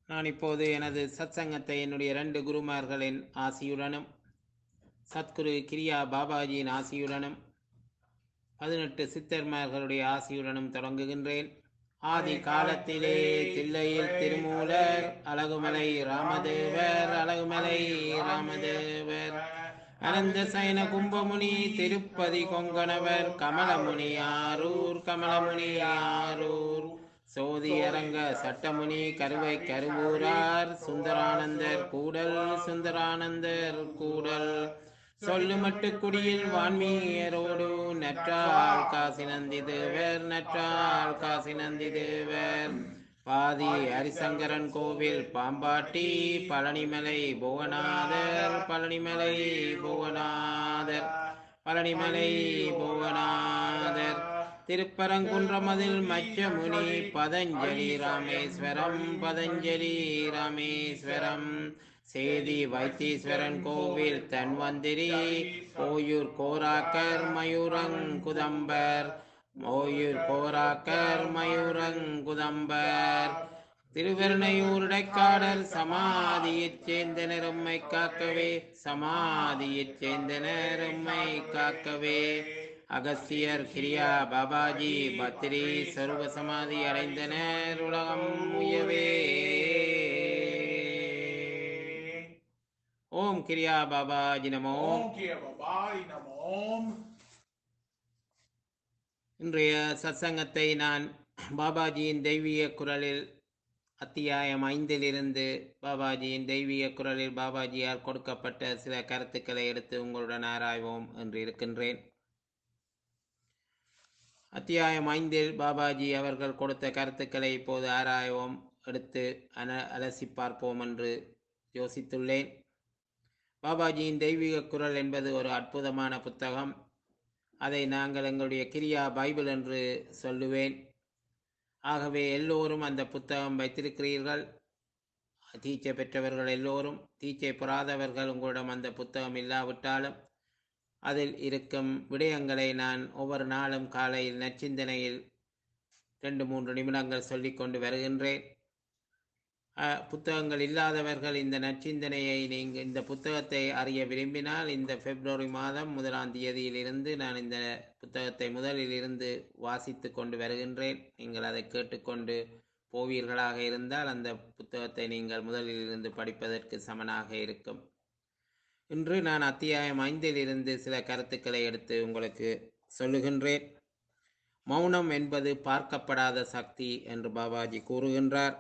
நான் இப்போது எனது சத்சங்கத்தை என்னுடைய இரண்டு குருமார்களின் ஆசியுடனும் சத்குரு கிரியா பாபாஜியின் ஆசியுடனும் பதினெட்டு சித்தர்மார்களுடைய ஆசியுடனும் தொடங்குகின்றேன் ஆதி காலத்திலே தில்லையில் திருமூலர் அழகுமலை ராமதேவர் அழகுமலை ராமதேவர் அனந்த சயன கும்பமுனி திருப்பதி கொங்கணவர் கமலமுனி ஆரூர் கமலமுனி ஆரூர் சோதி அரங்க சட்டமுனி கருவை கருவூரார் சுந்தரானந்தர் கூடல் சுந்தரானந்தர் கூடல் சொல்லுமட்டு குடியில் வான்மீயரோடு நற்றால் காசி நந்தி தேவர் நற்றால் காசி நந்தி தேவர் பாதி ஹரிசங்கரன் கோவில் பாம்பாட்டி பழனிமலை புவனாதர் பழனிமலை புவனாதர் பழனிமலை புவனாதர் திருப்பரங்குன்றமதில் மச்சமுனி பதஞ்சலி ராமேஸ்வரம் பதஞ்சலி ராமேஸ்வரம் சேதி வைத்தீஸ்வரன் கோவில் தன்வந்திரி ஓயூர் கோராக்கர் மயூரங்குதம்பர் ஓயூர் கோராக்கர் மயூரங்குதம்பர் திருவருணையூருடைக்காடல் சமாதியைச் சேர்ந்தனர் உம்மை காக்கவே சமாதியைச் சேர்ந்தனர் உம்மை காக்கவே அகஸ்தியர் கிரியா பாபாஜி பத்ரி சர்வ சமாதி அடைந்தனர் உலகம் உயவே ஓம் கிரியா பாபாஜி நமோ ஓம் கிய பபாய் நமோம் இன்றைய சத்சங்கத்தை நான் பாபாஜியின் தெய்வீக குரலில் அத்தியாயம் ஐந்திலிருந்து பாபாஜியின் தெய்வீக குரலில் பாபாஜியால் கொடுக்கப்பட்ட சில கருத்துக்களை எடுத்து உங்களுடன் ஆராய்வோம் என்று இருக்கின்றேன் அத்தியாயம் ஐந்தில் பாபாஜி அவர்கள் கொடுத்த கருத்துக்களை இப்போது ஆராய்வோம் எடுத்து அன அலசி பார்ப்போம் என்று யோசித்துள்ளேன் பாபாஜியின் தெய்வீக குரல் என்பது ஒரு அற்புதமான புத்தகம் அதை நாங்கள் எங்களுடைய கிரியா பைபிள் என்று சொல்லுவேன் ஆகவே எல்லோரும் அந்த புத்தகம் வைத்திருக்கிறீர்கள் தீட்சை பெற்றவர்கள் எல்லோரும் தீட்சை பெறாதவர்கள் உங்களிடம் அந்த புத்தகம் இல்லாவிட்டாலும் அதில் இருக்கும் விடயங்களை நான் ஒவ்வொரு நாளும் காலையில் நச்சிந்தனையில் ரெண்டு மூன்று நிமிடங்கள் சொல்லிக்கொண்டு வருகின்றேன் அஹ், புத்தகங்கள் இல்லாதவர்கள் இந்த நற்சிந்தனையை நீங்கள் இந்த புத்தகத்தை அறிய விரும்பினால் இந்த பிப்ரவரி மாதம் முதலாம் தேதியிலிருந்து நான் இந்த புத்தகத்தை முதலில் இருந்து வாசித்து கொண்டு வருகின்றேன் நீங்கள் அதை கேட்டுக்கொண்டு போவீர்களாக இருந்தால் அந்த புத்தகத்தை நீங்கள் முதலில் இருந்து படிப்பதற்கு சமனாக இருக்கும் இன்று நான் அத்தியாயம் ஐந்தில் இருந்து சில கருத்துக்களை எடுத்து உங்களுக்கு சொல்லுகின்றேன் மௌனம் என்பது பார்க்கப்படாத சக்தி என்று பாபாஜி கூறுகின்றார்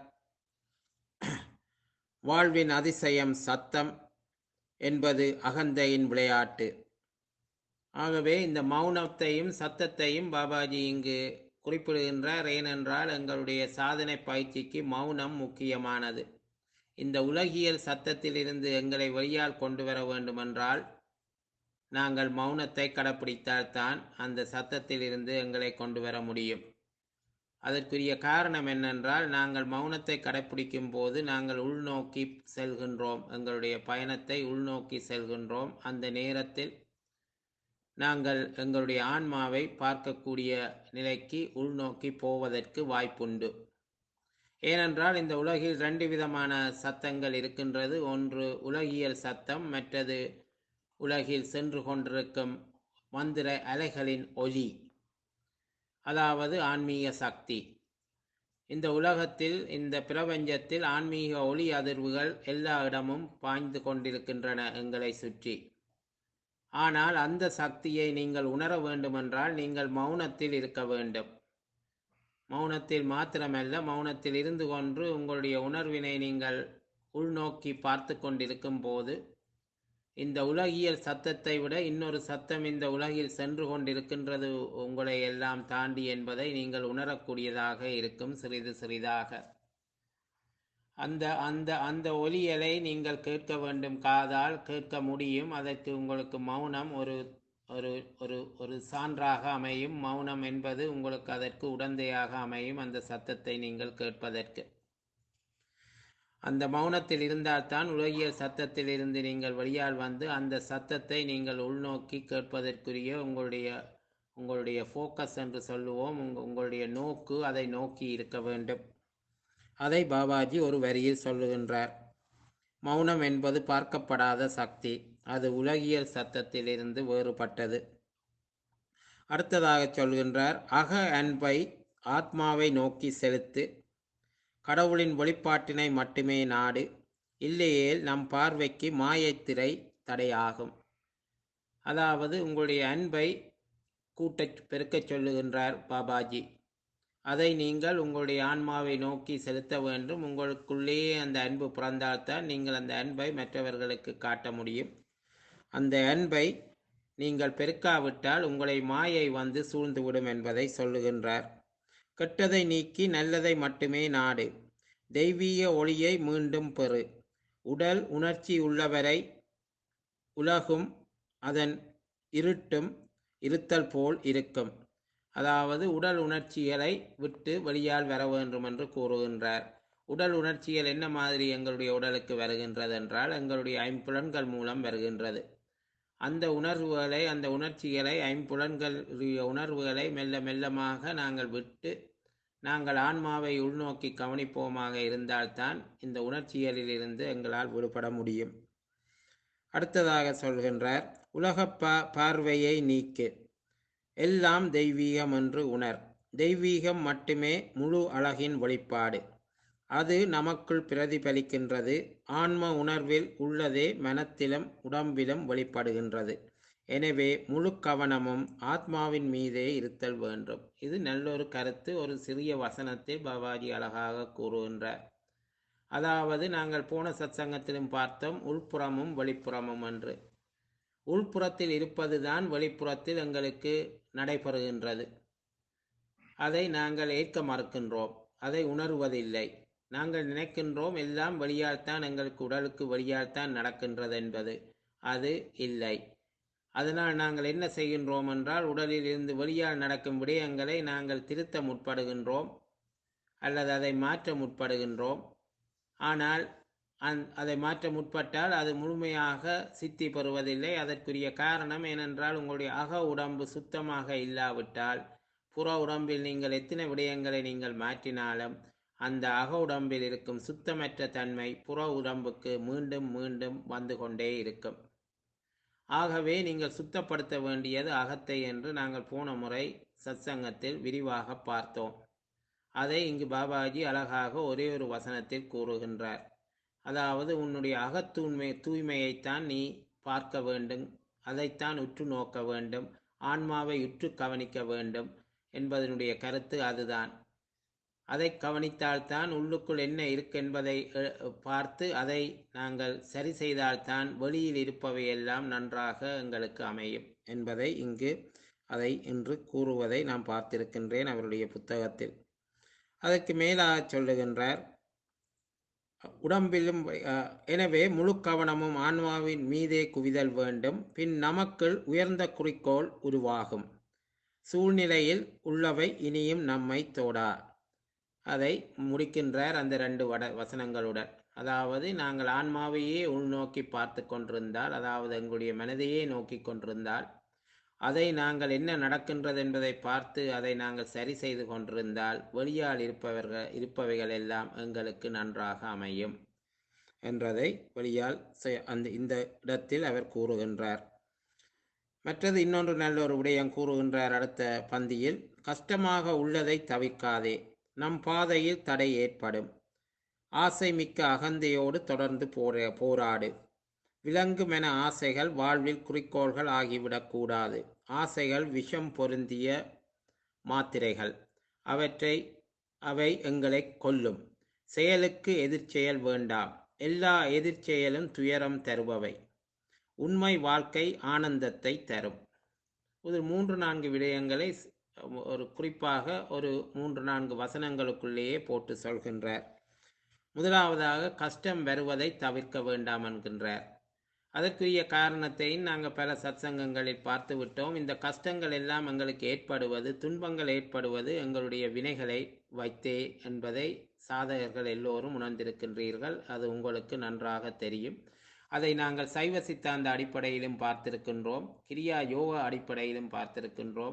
வாழ்வின் அதிசயம் சத்தம் என்பது அகந்தையின் விளையாட்டு ஆகவே இந்த மௌனத்தையும் சத்தத்தையும் பாபாஜி இங்கு குறிப்பிடுகின்றார் ஏனென்றால் எங்களுடைய சாதனை பயிற்சிக்கு மௌனம் முக்கியமானது இந்த உலகியல் சத்தத்திலிருந்து எங்களை வெளியால் கொண்டு வர வேண்டுமென்றால் நாங்கள் மௌனத்தை கடைப்பிடித்தால்தான் அந்த சத்தத்திலிருந்து எங்களை கொண்டு வர முடியும் அதற்குரிய காரணம் என்னென்றால் நாங்கள் மௌனத்தை கடைப்பிடிக்கும் போது நாங்கள் உள்நோக்கி செல்கின்றோம் எங்களுடைய பயணத்தை உள்நோக்கி செல்கின்றோம் அந்த நேரத்தில் நாங்கள் எங்களுடைய ஆன்மாவை பார்க்கக்கூடிய நிலைக்கு உள்நோக்கி போவதற்கு வாய்ப்புண்டு ஏனென்றால் இந்த உலகில் ரெண்டு விதமான சத்தங்கள் இருக்கின்றது ஒன்று உலகியல் சத்தம் மற்றது உலகில் சென்று கொண்டிருக்கும் மந்திர அலைகளின் ஒலி அதாவது ஆன்மீக சக்தி இந்த உலகத்தில் இந்த பிரபஞ்சத்தில் ஆன்மீக ஒளி அதிர்வுகள் எல்லா இடமும் பாய்ந்து கொண்டிருக்கின்றன எங்களை சுற்றி ஆனால் அந்த சக்தியை நீங்கள் உணர வேண்டுமென்றால் நீங்கள் மௌனத்தில் இருக்க வேண்டும் மௌனத்தில் மாத்திரமல்ல மௌனத்தில் இருந்து கொண்டு உங்களுடைய உணர்வினை நீங்கள் உள்நோக்கி பார்த்து கொண்டிருக்கும் போது இந்த உலகியல் சத்தத்தை விட இன்னொரு சத்தம் இந்த உலகில் சென்று கொண்டிருக்கின்றது உங்களை எல்லாம் தாண்டி என்பதை நீங்கள் உணரக்கூடியதாக இருக்கும் சிறிது சிறிதாக அந்த அந்த அந்த ஒலியலை நீங்கள் கேட்க வேண்டும் காதால் கேட்க முடியும் அதற்கு உங்களுக்கு மௌனம் ஒரு ஒரு ஒரு ஒரு சான்றாக அமையும் மௌனம் என்பது உங்களுக்கு அதற்கு உடந்தையாக அமையும் அந்த சத்தத்தை நீங்கள் கேட்பதற்கு அந்த மௌனத்தில் இருந்தால்தான் உலகியல் சத்தத்தில் இருந்து நீங்கள் வெளியால் வந்து அந்த சத்தத்தை நீங்கள் உள்நோக்கி கேட்பதற்குரிய உங்களுடைய உங்களுடைய ஃபோக்கஸ் என்று சொல்லுவோம் உங்க- உங்களுடைய நோக்கு அதை நோக்கி இருக்க வேண்டும் அதை பாபாஜி ஒரு வரியில் சொல்லுகின்றார் மௌனம் என்பது பார்க்கப்படாத சக்தி அது உலகியல் சத்தத்திலிருந்து வேறுபட்டது அடுத்ததாக சொல்கின்றார் அக அன்பை ஆத்மாவை நோக்கி செலுத்து கடவுளின் வெளிப்பாட்டினை மட்டுமே நாடு இல்லையேல் நம் பார்வைக்கு மாயத்திரை தடையாகும் அதாவது உங்களுடைய அன்பை கூட்டச் பெருக்கச் சொல்லுகின்றார் பாபாஜி அதை நீங்கள் உங்களுடைய ஆன்மாவை நோக்கி செலுத்த வேண்டும் உங்களுக்குள்ளேயே அந்த அன்பு பிறந்தால்தான் நீங்கள் அந்த அன்பை மற்றவர்களுக்கு காட்ட முடியும் அந்த அன்பை நீங்கள் பெருக்காவிட்டால் உங்களை மாயை வந்து சூழ்ந்துவிடும் என்பதை சொல்லுகின்றார் கெட்டதை நீக்கி நல்லதை மட்டுமே நாடு தெய்வீக ஒளியை மீண்டும் பெறு உடல் உணர்ச்சி உள்ளவரை உலகும் அதன் இருட்டும் இருத்தல் போல் இருக்கும் அதாவது உடல் உணர்ச்சிகளை விட்டு வெளியால் வர வேண்டும் என்று கூறுகின்றார் உடல் உணர்ச்சிகள் என்ன மாதிரி எங்களுடைய உடலுக்கு வருகின்றது என்றால் எங்களுடைய ஐம்புலன்கள் மூலம் வருகின்றது அந்த உணர்வுகளை அந்த உணர்ச்சிகளை ஐம்புலன்கள் உணர்வுகளை மெல்ல மெல்லமாக நாங்கள் விட்டு நாங்கள் ஆன்மாவை உள்நோக்கி கவனிப்போமாக இருந்தால்தான் இந்த உணர்ச்சிகளில் இருந்து எங்களால் விடுபட முடியும் அடுத்ததாக சொல்கின்றார் உலக பா பார்வையை நீக்கு எல்லாம் தெய்வீகம் என்று உணர் தெய்வீகம் மட்டுமே முழு அழகின் வெளிப்பாடு அது நமக்குள் பிரதிபலிக்கின்றது ஆன்ம உணர்வில் உள்ளதே மனத்திலும் உடம்பிலும் வெளிப்படுகின்றது எனவே முழு கவனமும் ஆத்மாவின் மீதே இருத்தல் வேண்டும் இது நல்லொரு கருத்து ஒரு சிறிய வசனத்தில் பாபாஜி அழகாக கூறுகின்றார் அதாவது நாங்கள் போன சத்சங்கத்திலும் பார்த்தோம் உள்புறமும் வெளிப்புறமும் என்று உள்புறத்தில் இருப்பதுதான் வெளிப்புறத்தில் எங்களுக்கு நடைபெறுகின்றது அதை நாங்கள் ஏற்க மறுக்கின்றோம் அதை உணர்வதில்லை நாங்கள் நினைக்கின்றோம் எல்லாம் வெளியால் தான் எங்களுக்கு உடலுக்கு வெளியால் தான் நடக்கின்றது என்பது அது இல்லை அதனால் நாங்கள் என்ன செய்கின்றோம் என்றால் உடலில் இருந்து வெளியால் நடக்கும் விடயங்களை நாங்கள் திருத்த முற்படுகின்றோம் அல்லது அதை மாற்ற முற்படுகின்றோம் ஆனால் அந் அதை மாற்ற முற்பட்டால் அது முழுமையாக சித்தி பெறுவதில்லை அதற்குரிய காரணம் ஏனென்றால் உங்களுடைய அக உடம்பு சுத்தமாக இல்லாவிட்டால் புற உடம்பில் நீங்கள் எத்தனை விடயங்களை நீங்கள் மாற்றினாலும் அந்த அக உடம்பில் இருக்கும் சுத்தமற்ற தன்மை புற உடம்புக்கு மீண்டும் மீண்டும் வந்து கொண்டே இருக்கும் ஆகவே நீங்கள் சுத்தப்படுத்த வேண்டியது அகத்தை என்று நாங்கள் போன முறை சத்சங்கத்தில் விரிவாக பார்த்தோம் அதை இங்கு பாபாஜி அழகாக ஒரே ஒரு வசனத்தில் கூறுகின்றார் அதாவது உன்னுடைய அகத்தூய்மை தூய்மையைத்தான் நீ பார்க்க வேண்டும் அதைத்தான் உற்று நோக்க வேண்டும் ஆன்மாவை உற்று கவனிக்க வேண்டும் என்பதனுடைய கருத்து அதுதான் அதை கவனித்தால்தான் உள்ளுக்குள் என்ன இருக்கு என்பதை பார்த்து அதை நாங்கள் சரி செய்தால்தான் வெளியில் இருப்பவையெல்லாம் நன்றாக எங்களுக்கு அமையும் என்பதை இங்கு அதை இன்று கூறுவதை நான் பார்த்திருக்கின்றேன் அவருடைய புத்தகத்தில் அதற்கு மேலாக சொல்லுகின்றார் உடம்பிலும் எனவே முழு கவனமும் ஆன்மாவின் மீதே குவிதல் வேண்டும் பின் நமக்குள் உயர்ந்த குறிக்கோள் உருவாகும் சூழ்நிலையில் உள்ளவை இனியும் நம்மை தோடா அதை முடிக்கின்றார் அந்த ரெண்டு வட வசனங்களுடன் அதாவது நாங்கள் ஆன்மாவையே உள்நோக்கி பார்த்து கொண்டிருந்தால் அதாவது எங்களுடைய மனதையே நோக்கி கொண்டிருந்தால் அதை நாங்கள் என்ன நடக்கின்றது என்பதை பார்த்து அதை நாங்கள் சரி செய்து கொண்டிருந்தால் வெளியால் இருப்பவர்கள் இருப்பவைகள் எல்லாம் எங்களுக்கு நன்றாக அமையும் என்றதை வெளியால் அந்த இந்த இடத்தில் அவர் கூறுகின்றார் மற்றது இன்னொன்று நல்ல ஒரு விடயம் கூறுகின்றார் அடுத்த பந்தியில் கஷ்டமாக உள்ளதை தவிர்க்காதே நம் பாதையில் தடை ஏற்படும் ஆசை மிக்க அகந்தையோடு தொடர்ந்து போரா போராடு விலங்குமென ஆசைகள் வாழ்வில் குறிக்கோள்கள் ஆகிவிடக்கூடாது ஆசைகள் விஷம் பொருந்திய மாத்திரைகள் அவற்றை அவை எங்களை கொல்லும் செயலுக்கு எதிர்ச்செயல் வேண்டாம் எல்லா எதிர்ச்செயலும் துயரம் தருபவை உண்மை வாழ்க்கை ஆனந்தத்தை தரும் ஒரு மூன்று நான்கு விடயங்களை ஒரு குறிப்பாக ஒரு மூன்று நான்கு வசனங்களுக்குள்ளேயே போட்டு சொல்கின்றார் முதலாவதாக கஷ்டம் வருவதை தவிர்க்க வேண்டாம் என்கின்றார் அதற்குரிய காரணத்தையும் நாங்கள் பல சத்சங்கங்களில் பார்த்து விட்டோம் இந்த கஷ்டங்கள் எல்லாம் எங்களுக்கு ஏற்படுவது துன்பங்கள் ஏற்படுவது எங்களுடைய வினைகளை வைத்தே என்பதை சாதகர்கள் எல்லோரும் உணர்ந்திருக்கின்றீர்கள் அது உங்களுக்கு நன்றாக தெரியும் அதை நாங்கள் சைவ சித்தாந்த அடிப்படையிலும் பார்த்திருக்கின்றோம் கிரியா யோகா அடிப்படையிலும் பார்த்திருக்கின்றோம்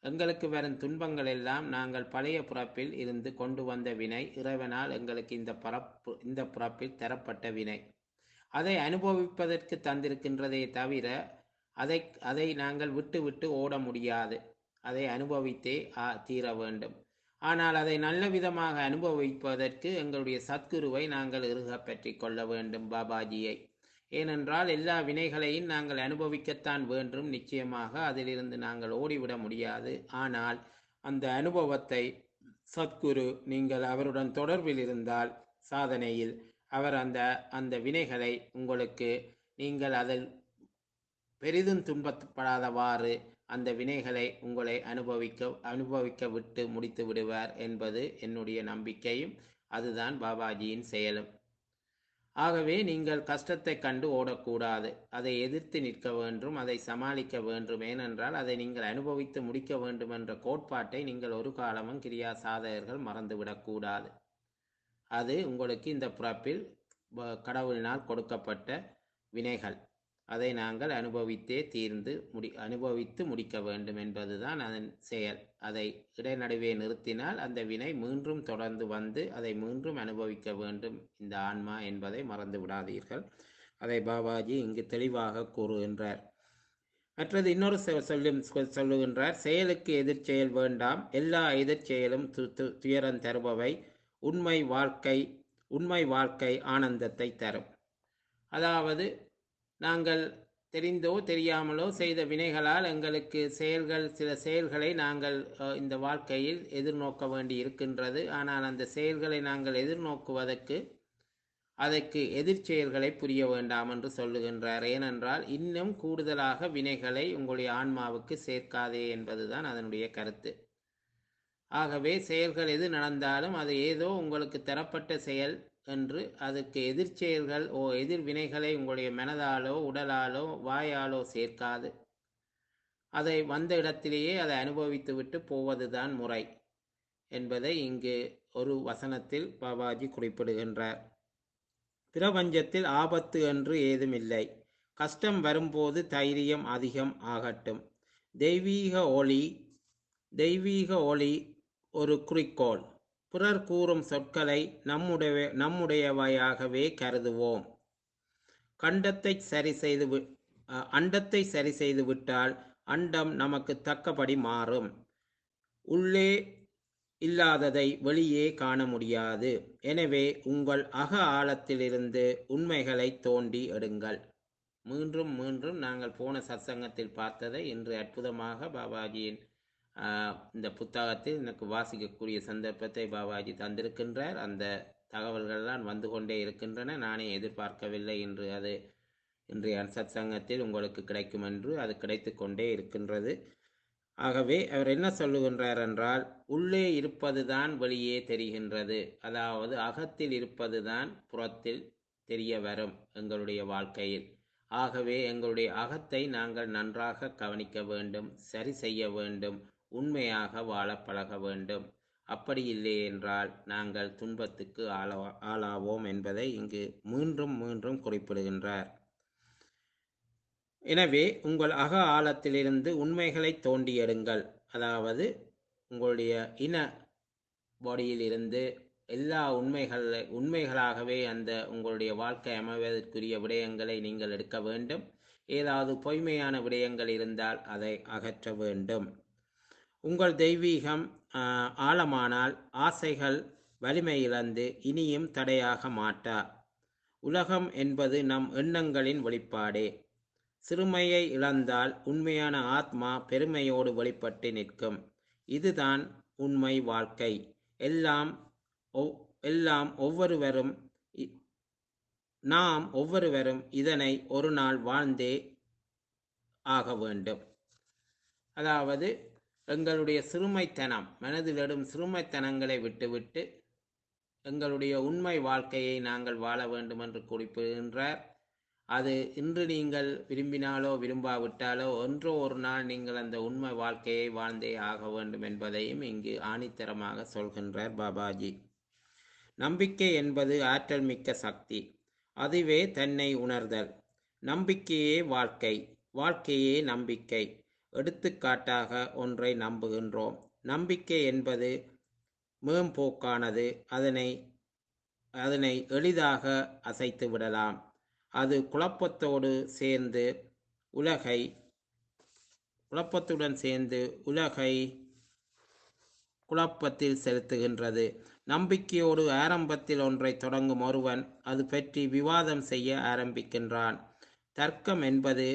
எங்களுக்கு வரும் துன்பங்கள் எல்லாம் நாங்கள் பழைய பிறப்பில் இருந்து கொண்டு வந்த வினை இறைவனால் எங்களுக்கு இந்த பரப்பு இந்த பிறப்பில் தரப்பட்ட வினை அதை அனுபவிப்பதற்கு தந்திருக்கின்றதே தவிர அதை அதை நாங்கள் விட்டு விட்டு ஓட முடியாது அதை அனுபவித்தே ஆ, தீர வேண்டும் ஆனால் அதை நல்ல விதமாக அனுபவிப்பதற்கு எங்களுடைய சத்குருவை நாங்கள் இறுக பற்றி கொள்ள வேண்டும் பாபாஜியை ஏனென்றால் எல்லா வினைகளையும் நாங்கள் அனுபவிக்கத்தான் வேண்டும் நிச்சயமாக அதிலிருந்து நாங்கள் ஓடிவிட முடியாது ஆனால் அந்த அனுபவத்தை சத்குரு நீங்கள் அவருடன் தொடர்பில் இருந்தால் சாதனையில் அவர் அந்த அந்த வினைகளை உங்களுக்கு நீங்கள் அதில் பெரிதும் துன்பப்படாதவாறு அந்த வினைகளை உங்களை அனுபவிக்க அனுபவிக்க விட்டு முடித்து விடுவார் என்பது என்னுடைய நம்பிக்கையும் அதுதான் பாபாஜியின் செயலும் ஆகவே நீங்கள் கஷ்டத்தை கண்டு ஓடக்கூடாது அதை எதிர்த்து நிற்க வேண்டும் அதை சமாளிக்க வேண்டும் ஏனென்றால் அதை நீங்கள் அனுபவித்து முடிக்க வேண்டும் என்ற கோட்பாட்டை நீங்கள் ஒரு காலமும் கிரியா சாதகர்கள் மறந்துவிடக்கூடாது அது உங்களுக்கு இந்த பிறப்பில் வ- கடவுளினால் கொடுக்கப்பட்ட வினைகள் அதை நாங்கள் அனுபவித்தே தீர்ந்து முடி அனுபவித்து முடிக்க வேண்டும் என்பதுதான் அதன் செயல் அதை இடைநடுவே நிறுத்தினால் அந்த வினை மீண்டும் தொடர்ந்து வந்து அதை மீண்டும் அனுபவிக்க வேண்டும் இந்த ஆன்மா என்பதை மறந்து விடாதீர்கள் அதை பாபாஜி இங்கு தெளிவாக கூறுகின்றார் மற்றது இன்னொரு சொ- சொல்லும் சொ- சொல்லுகின்றார் செயலுக்கு எதிர்ச்செயல் வேண்டாம் எல்லா எதிர்ச்செயலும் து து துயரம் தருபவை உண்மை வாழ்க்கை உண்மை வாழ்க்கை ஆனந்தத்தை தரும் அதாவது நாங்கள் தெரிந்தோ தெரியாமலோ செய்த வினைகளால் எங்களுக்கு செயல்கள் சில செயல்களை நாங்கள் அஹ், இந்த வாழ்க்கையில் எதிர்நோக்க வேண்டி இருக்கின்றது ஆனால் அந்த செயல்களை நாங்கள் எதிர்நோக்குவதற்கு அதற்கு எதிர்ச்செயல்களை புரிய வேண்டாம் என்று சொல்லுகின்றார் ஏனென்றால் இன்னும் கூடுதலாக வினைகளை உங்களுடைய ஆன்மாவுக்கு சேர்க்காதே என்பதுதான் அதனுடைய கருத்து ஆகவே செயல்கள் எது நடந்தாலும் அது ஏதோ உங்களுக்கு தரப்பட்ட செயல் என்று அதற்கு எதிர்ச்செயல்கள் ஓ எதிர்வினைகளை உங்களுடைய மனதாலோ உடலாலோ வாயாலோ சேர்க்காது அதை வந்த இடத்திலேயே அதை அனுபவித்துவிட்டு போவதுதான் முறை என்பதை இங்கு ஒரு வசனத்தில் பாபாஜி குறிப்பிடுகின்றார் பிரபஞ்சத்தில் ஆபத்து என்று ஏதுமில்லை கஷ்டம் வரும்போது தைரியம் அதிகம் ஆகட்டும் தெய்வீக ஒளி தெய்வீக ஒளி ஒரு குறிக்கோள் பிறர் கூறும் சொற்களை நம்முடைய நம்முடையவையாகவே கருதுவோம் கண்டத்தை சரி செய்து வி- அ, அண்டத்தை சரி செய்து விட்டால் அண்டம் நமக்கு தக்கபடி மாறும் உள்ளே இல்லாததை வெளியே காண முடியாது எனவே உங்கள் அக ஆழத்திலிருந்து உண்மைகளை தோண்டி எடுங்கள் மீண்டும் மீண்டும் நாங்கள் போன சத்சங்கத்தில் பார்த்ததை இன்று அற்புதமாக பாபாஜியின் ஆஹ், இந்த புத்தகத்தில் எனக்கு வாசிக்கக்கூடிய சந்தர்ப்பத்தை பாபாஜி தந்திருக்கின்றார் அந்த தகவல்கள்லாம் வந்து கொண்டே இருக்கின்றன நானே எதிர்பார்க்கவில்லை என்று அது இன்றைய சத்சங்கத்தில் உங்களுக்கு கிடைக்கும் என்று அது கிடைத்து கொண்டே இருக்கின்றது ஆகவே அவர் என்ன சொல்லுகின்றார் என்றால் உள்ளே இருப்பதுதான் வெளியே தெரிகின்றது அதாவது அகத்தில் இருப்பதுதான் புறத்தில் தெரிய வரும் எங்களுடைய வாழ்க்கையில் ஆகவே எங்களுடைய அகத்தை நாங்கள் நன்றாக கவனிக்க வேண்டும் சரி செய்ய வேண்டும் உண்மையாக வாழ பழக வேண்டும் அப்படி இல்லை என்றால் நாங்கள் துன்பத்துக்கு ஆளா ஆளாவோம் என்பதை இங்கு மீண்டும் மீண்டும் குறிப்பிடுகின்றார் எனவே உங்கள் அக ஆழத்திலிருந்து உண்மைகளை தோண்டி எடுங்கள் அதாவது உங்களுடைய இன பாடியில் இருந்து எல்லா உண்மைகள் உண்மைகளாகவே அந்த உங்களுடைய வாழ்க்கை அமைவதற்குரிய விடயங்களை நீங்கள் எடுக்க வேண்டும் ஏதாவது பொய்மையான விடயங்கள் இருந்தால் அதை அகற்ற வேண்டும் உங்கள் தெய்வீகம் ஆஹ், ஆழமானால் ஆசைகள் வலிமை இழந்து இனியும் தடையாக மாட்டா உலகம் என்பது நம் எண்ணங்களின் வெளிப்பாடே சிறுமையை இழந்தால் உண்மையான ஆத்மா பெருமையோடு வெளிப்பட்டு நிற்கும் இதுதான் உண்மை வாழ்க்கை எல்லாம் ஒவ்- எல்லாம் ஒவ்வொருவரும் இ- நாம் ஒவ்வொருவரும் இதனை ஒரு நாள் வாழ்ந்தே ஆக வேண்டும் அதாவது எங்களுடைய சிறுமைத்தனம் மனதிலிடும் சிறுமைத்தனங்களை விட்டுவிட்டு எங்களுடைய உண்மை வாழ்க்கையை நாங்கள் வாழ வேண்டும் என்று குறிப்பிடுகின்றார் அது இன்று நீங்கள் விரும்பினாலோ விரும்பாவிட்டாலோ ஒன்றோ ஒரு நாள் நீங்கள் அந்த உண்மை வாழ்க்கையை வாழ்ந்தே ஆக வேண்டும் என்பதையும் இங்கு ஆணித்தரமாக சொல்கின்றார் பாபாஜி நம்பிக்கை என்பது ஆற்றல் மிக்க சக்தி அதுவே தன்னை உணர்தல் நம்பிக்கையே வாழ்க்கை வாழ்க்கையே நம்பிக்கை எடுத்துக்காட்டாக ஒன்றை நம்புகின்றோம் நம்பிக்கை என்பது மேம்போக்கானது அதனை அதனை எளிதாக அசைத்து விடலாம் அது குழப்பத்தோடு சேர்ந்து உலகை குழப்பத்துடன் சேர்ந்து உலகை குழப்பத்தில் செலுத்துகின்றது நம்பிக்கையோடு ஆரம்பத்தில் ஒன்றை தொடங்கும் ஒருவன் அது பற்றி விவாதம் செய்ய ஆரம்பிக்கின்றான் தர்க்கம் என்பது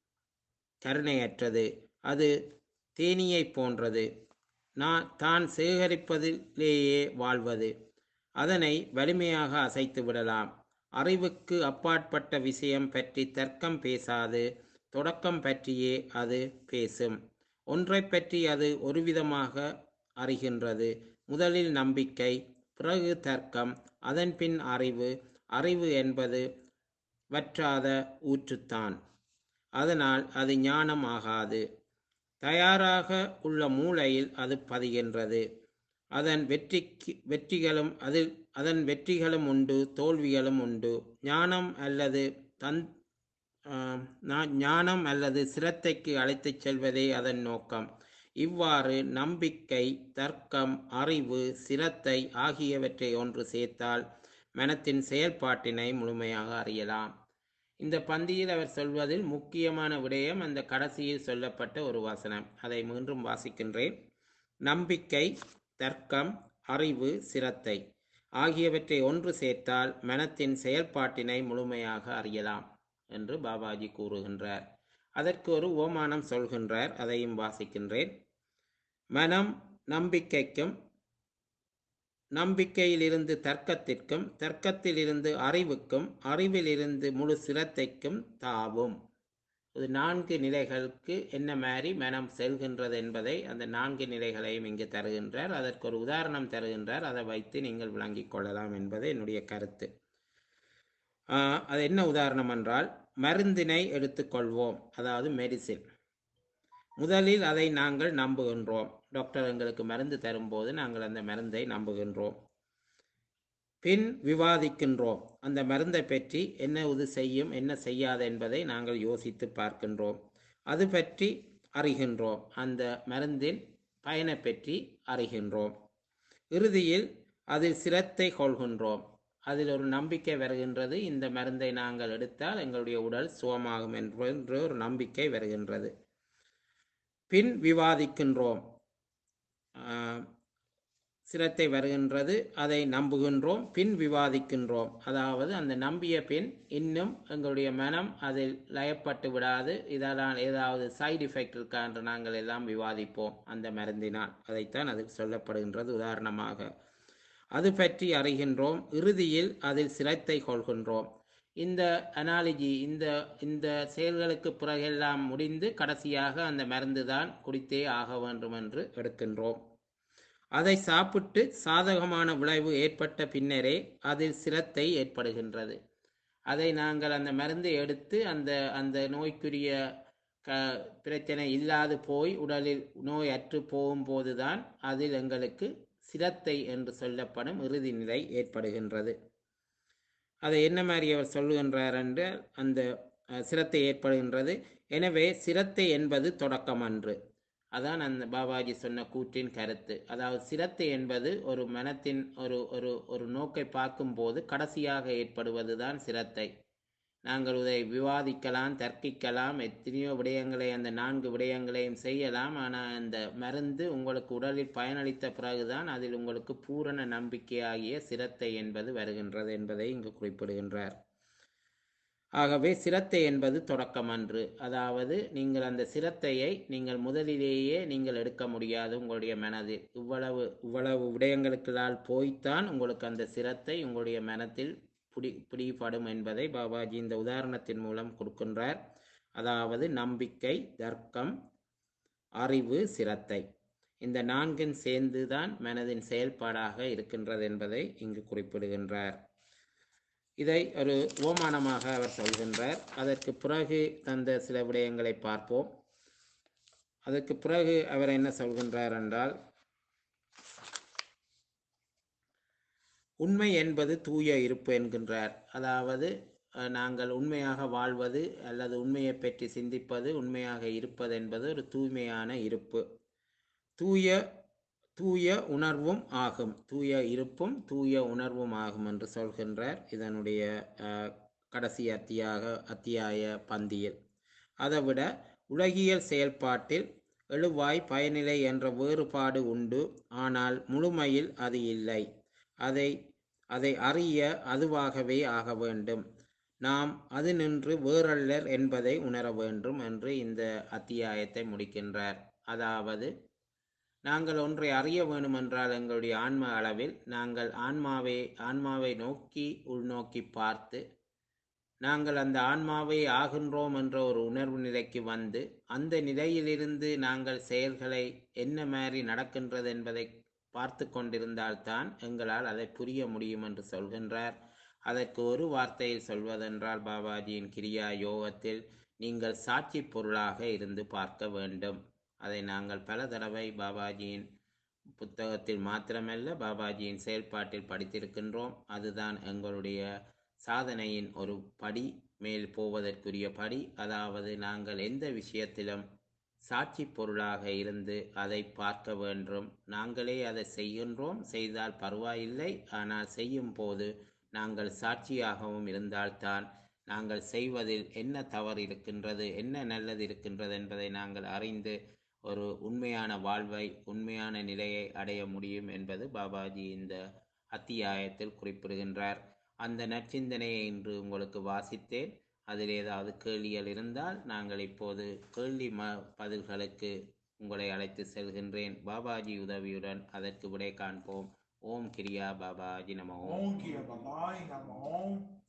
கருணையற்றது அது தேனீயைப் போன்றது நான் தான் சேகரிப்பதிலேயே வாழ்வது அதனை வலிமையாக அசைத்து விடலாம் அறிவுக்கு அப்பாற்பட்ட விஷயம் பற்றி தர்க்கம் பேசாது தொடக்கம் பற்றியே அது பேசும் ஒன்றை பற்றி அது ஒருவிதமாக அறிகின்றது முதலில் நம்பிக்கை பிறகு தர்க்கம் அதன்பின் அறிவு அறிவு என்பது வற்றாத ஊற்றுத்தான் அதனால் அது ஞானம் ஆகாது தயாராக உள்ள மூளையில் அது பதிகின்றது அதன் வெற்றிக்கு வெற்றிகளும் அதில் அதன் வெற்றிகளும் உண்டு தோல்விகளும் உண்டு ஞானம் அல்லது தன் ஆஹ், நா- ஞானம் அல்லது சிரத்தைக்கு அழைத்துச் செல்வதே அதன் நோக்கம் இவ்வாறு நம்பிக்கை தர்க்கம் அறிவு சிரத்தை ஆகியவற்றை ஒன்று சேர்த்தால் மனத்தின் செயல்பாட்டினை முழுமையாக அறியலாம் இந்த பந்தியில் அவர் சொல்வதில் முக்கியமான விடயம் அந்த கடைசியில் சொல்லப்பட்ட ஒரு வசனம் அதை மீண்டும் வாசிக்கின்றேன் நம்பிக்கை தர்க்கம் அறிவு சிரத்தை ஆகியவற்றை ஒன்று சேர்த்தால் மனத்தின் செயல்பாட்டினை முழுமையாக அறியலாம் என்று பாபாஜி கூறுகின்றார் அதற்கு ஒரு ஓமானம் சொல்கின்றார் அதையும் வாசிக்கின்றேன் மனம் நம்பிக்கைக்கும் நம்பிக்கையிலிருந்து தர்க்கத்திற்கும் தர்க்கத்திலிருந்து அறிவுக்கும் அறிவிலிருந்து முழு சிரத்தைக்கும் தாவும் இது நான்கு நிலைகளுக்கு என்ன மாதிரி மனம் செல்கின்றது என்பதை அந்த நான்கு நிலைகளையும் இங்கு தருகின்றார் அதற்கு ஒரு உதாரணம் தருகின்றார் அதை வைத்து நீங்கள் விளங்கிக் கொள்ளலாம் என்பது என்னுடைய கருத்து ஆஹ், அது என்ன உதாரணம் என்றால் மருந்தினை எடுத்துக்கொள்வோம் அதாவது மெடிசின் முதலில் அதை நாங்கள் நம்புகின்றோம் டாக்டர் எங்களுக்கு மருந்து தரும்போது நாங்கள் அந்த மருந்தை நம்புகின்றோம் பின் விவாதிக்கின்றோம் அந்த மருந்தை பற்றி என்ன இது செய்யும் என்ன செய்யாது என்பதை நாங்கள் யோசித்து பார்க்கின்றோம் அது பற்றி அறிகின்றோம் அந்த மருந்தின் பயனை பற்றி அறிகின்றோம் இறுதியில் அதில் சிரத்தை கொள்கின்றோம் அதில் ஒரு நம்பிக்கை வருகின்றது இந்த மருந்தை நாங்கள் எடுத்தால் எங்களுடைய உடல் சுகமாகும் என்ற ஒரு நம்பிக்கை வருகின்றது பின் விவாதிக்கின்றோம் ஆஹ், சிரத்தை வருகின்றது அதை நம்புகின்றோம் பின் விவாதிக்கின்றோம் அதாவது அந்த நம்பிய பின் இன்னும் எங்களுடைய மனம் அதில் லயப்பட்டு விடாது இதனால் ஏதாவது சைடு எஃபெக்ட் இருக்கா என்று நாங்கள் எல்லாம் விவாதிப்போம் அந்த மருந்தினால் அதைத்தான் அதில் சொல்லப்படுகின்றது உதாரணமாக அது பற்றி அறிகின்றோம் இறுதியில் அதில் சிரத்தை கொள்கின்றோம் இந்த அனாலஜி இந்த இந்த செயல்களுக்கு பிறகெல்லாம் முடிந்து கடைசியாக அந்த மருந்து தான் குடித்தே ஆக வேண்டும் என்று எடுக்கின்றோம் அதை சாப்பிட்டு சாதகமான விளைவு ஏற்பட்ட பின்னரே அதில் சிரத்தை ஏற்படுகின்றது அதை நாங்கள் அந்த மருந்தை எடுத்து அந்த அந்த நோய்க்குரிய க பிரச்சனை இல்லாது போய் உடலில் நோய் அற்று போகும்போதுதான் அதில் எங்களுக்கு சிரத்தை என்று சொல்லப்படும் இறுதி நிலை ஏற்படுகின்றது அதை என்ன மாதிரி அவர் சொல்லுகின்றார் என்று அந்த அஹ், சிரத்தை ஏற்படுகின்றது எனவே சிரத்தை என்பது தொடக்கம் அன்று அதான் அந்த பாபாஜி சொன்ன கூற்றின் கருத்து அதாவது சிரத்தை என்பது ஒரு மனத்தின் ஒரு ஒரு ஒரு நோக்கை பார்க்கும்போது கடைசியாக ஏற்படுவதுதான் சிரத்தை நாங்கள் இதை விவாதிக்கலாம் தர்க்கிக்கலாம் எத்தனையோ விடயங்களை அந்த நான்கு விடயங்களையும் செய்யலாம் ஆனால் அந்த மருந்து உங்களுக்கு உடலில் பயனளித்த பிறகுதான் அதில் உங்களுக்கு பூரண நம்பிக்கையாகிய சிரத்தை என்பது வருகின்றது என்பதை இங்கு குறிப்பிடுகின்றார் ஆகவே சிரத்தை என்பது தொடக்கமன்று அதாவது நீங்கள் அந்த சிரத்தையை நீங்கள் முதலிலேயே நீங்கள் எடுக்க முடியாது உங்களுடைய மனதில் இவ்வளவு இவ்வளவு விடயங்களுக்களால் போய்த்தான் உங்களுக்கு அந்த சிரத்தை உங்களுடைய மனத்தில் பிடி பிடிபடும் என்பதை பாபாஜி இந்த உதாரணத்தின் மூலம் கொடுக்கின்றார் அதாவது நம்பிக்கை தர்க்கம் அறிவு சிரத்தை இந்த நான்கும் சேர்ந்துதான் மனதின் செயல்பாடாக இருக்கின்றது என்பதை இங்கு குறிப்பிடுகின்றார் இதை ஒரு ஓமானமாக அவர் சொல்கின்றார் அதற்கு பிறகு தந்த சில விடயங்களை பார்ப்போம் அதற்கு பிறகு அவர் என்ன சொல்கின்றார் என்றால் உண்மை என்பது தூய இருப்பு என்கின்றார் அதாவது அஹ், நாங்கள் உண்மையாக வாழ்வது அல்லது உண்மையை பற்றி சிந்திப்பது உண்மையாக இருப்பது என்பது ஒரு தூய்மையான இருப்பு தூய தூய உணர்வும் ஆகும் தூய இருப்பும் தூய உணர்வும் ஆகும் என்று சொல்கின்றார் இதனுடைய அஹ், கடைசி அத்தியாக அத்தியாய பந்தியில் அதைவிட உலகியல் செயல்பாட்டில் எழுவாய் பயனிலை என்ற வேறுபாடு உண்டு ஆனால் முழுமையில் அது இல்லை அதை அதை அறிய அதுவாகவே ஆக வேண்டும் நாம் அது நின்று வேறல்லர் என்பதை உணர வேண்டும் என்று இந்த அத்தியாயத்தை முடிக்கின்றார் அதாவது நாங்கள் ஒன்றை அறிய வேண்டுமென்றால் எங்களுடைய ஆன்ம அளவில் நாங்கள் ஆன்மாவை ஆன்மாவை நோக்கி உள்நோக்கி பார்த்து நாங்கள் அந்த ஆன்மாவை ஆகின்றோம் என்ற ஒரு உணர்வு நிலைக்கு வந்து அந்த நிலையிலிருந்து நாங்கள் செயல்களை என்ன மாதிரி நடக்கின்றது என்பதை பார்த்து கொண்டிருந்தால்தான் எங்களால் அதை புரிய முடியும் என்று சொல்கின்றார் அதற்கு ஒரு வார்த்தையில் சொல்வதென்றால் பாபாஜியின் கிரியா யோகத்தில் நீங்கள் சாட்சி பொருளாக இருந்து பார்க்க வேண்டும் அதை நாங்கள் பல தடவை பாபாஜியின் புத்தகத்தில் மாத்திரமல்ல பாபாஜியின் செயல்பாட்டில் படித்திருக்கின்றோம் அதுதான் எங்களுடைய சாதனையின் ஒரு படி மேல் போவதற்குரிய படி அதாவது நாங்கள் எந்த விஷயத்திலும் சாட்சி பொருளாக இருந்து அதை பார்க்க வேண்டும் நாங்களே அதை செய்கின்றோம் செய்தால் பரவாயில்லை ஆனால் செய்யும் போது நாங்கள் சாட்சியாகவும் இருந்தால்தான் நாங்கள் செய்வதில் என்ன தவறு இருக்கின்றது என்ன நல்லது இருக்கின்றது என்பதை நாங்கள் அறிந்து ஒரு உண்மையான வாழ்வை உண்மையான நிலையை அடைய முடியும் என்பது பாபாஜி இந்த அத்தியாயத்தில் குறிப்பிடுகின்றார் அந்த நற்சிந்தனையை இன்று உங்களுக்கு வாசித்தேன் அதில் ஏதாவது கேள்விகள் இருந்தால் நாங்கள் இப்போது கேள்வி ம பதில்களுக்கு உங்களை அழைத்து செல்கின்றேன் பாபாஜி உதவியுடன் அதற்கு விடை காண்போம் ஓம் கிரியா பாபாஜி நம ஓம் Om Kiya Babai Namo Om.